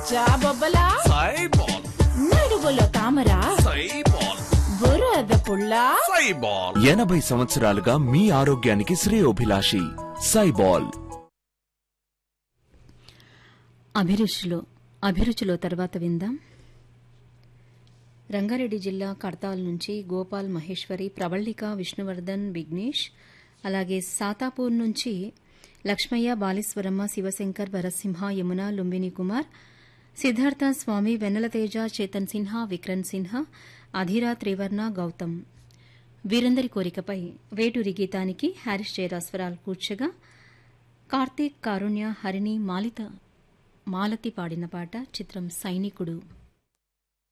జాబొబ్బలా సైబాల్ నడువులో తామరా సైబాల్ బురద పుల్లా సైబాల్ ఎనభై సంవత్సరాలుగా మీ ఆరోగ్యానికి శ్రేయోభిలాషి సైబాల్ అభిరుచిలో అభిరుచిలో తర్వాత విందాం రంగారెడ్డి జిల్లా కడతాల్ నుంచి గోపాల్ మహేశ్వరి ప్రవళిక విష్ణువర్ధన్ విఘ్నేష్ అలాగే సాతాపూర్ నుంచి లక్ష్మయ్య బాలీశ్వరమ్మ శివశంకర్ వరసింహ యమున లుంబిని కుమార్ సిద్ధార్థ స్వామి వెన్నెలతేజ చేతన్ సిన్హా విక్రమ్ సిన్హా అధిరా త్రివర్ణ గౌతమ్ వీరందరి కోరికపై వేటూరి గీతానికి హ్యారిస్ జయరాస్వరాలు కూర్చగా కార్తీక్ కారుణ్య హరిణి మాలిత మాలతి పాడిన పాట చిత్రం సైనికుడు